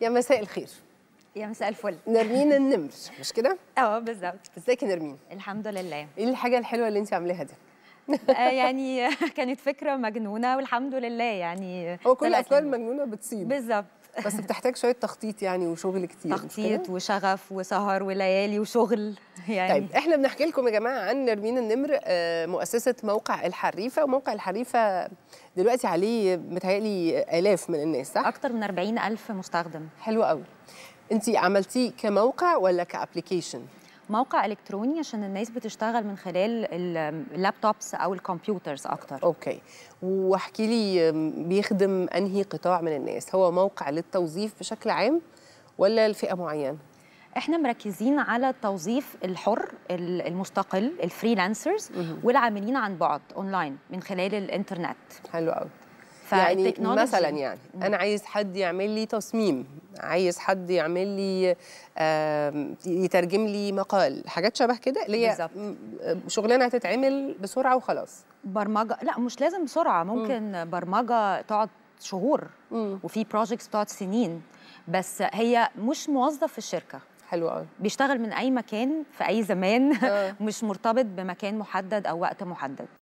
يا مساء الخير يا مساء الفل نرمين النمر مش كده اه بالظبط ازيك يا نرمين الحمد لله ايه الحاجه الحلوه اللي انت عاملاها دي آه يعني كانت فكره مجنونه والحمد لله يعني هو كل طلعت الافكار لنا. المجنونه بتصيب بالظبط بس بتحتاج شويه تخطيط يعني وشغل كتير مش تخطيط كده؟ وشغف وسهر وليالي وشغل يعني طيب احنا بنحكي لكم يا جماعه عن نرمين النمر آه، مؤسسه موقع الحريفه وموقع الحريفه دلوقتي عليه متهيألي الاف من الناس صح اكتر من 40 الف مستخدم حلو قوي انت عملتيه كموقع ولا كابلكيشن موقع الكتروني عشان الناس بتشتغل من خلال ال- اللابتوبس او الكمبيوترز اكتر اوكي واحكي لي آم، بيخدم انهي قطاع من الناس هو موقع للتوظيف بشكل عام ولا لفئه معينه احنا مركزين على التوظيف الحر ال- المستقل الفريلانسرز والعاملين عن بعد اونلاين من خلال الانترنت حلو قوي يعني فالتكنولوجي- مثلا يعني انا عايز حد يعمل لي تصميم عايز حد يعمل لي آم، يترجم لي مقال حاجات شبه كده اللي هي بالظبط. م- شغلانه هتتعمل بسرعه وخلاص برمجه لا مش لازم بسرعه ممكن برمجه تقعد شهور مم. وفي بروجكتس بتقعد سنين بس هي مش موظف في الشركه حلو قوي بيشتغل من اي مكان في اي زمان آه. مش مرتبط بمكان محدد او وقت محدد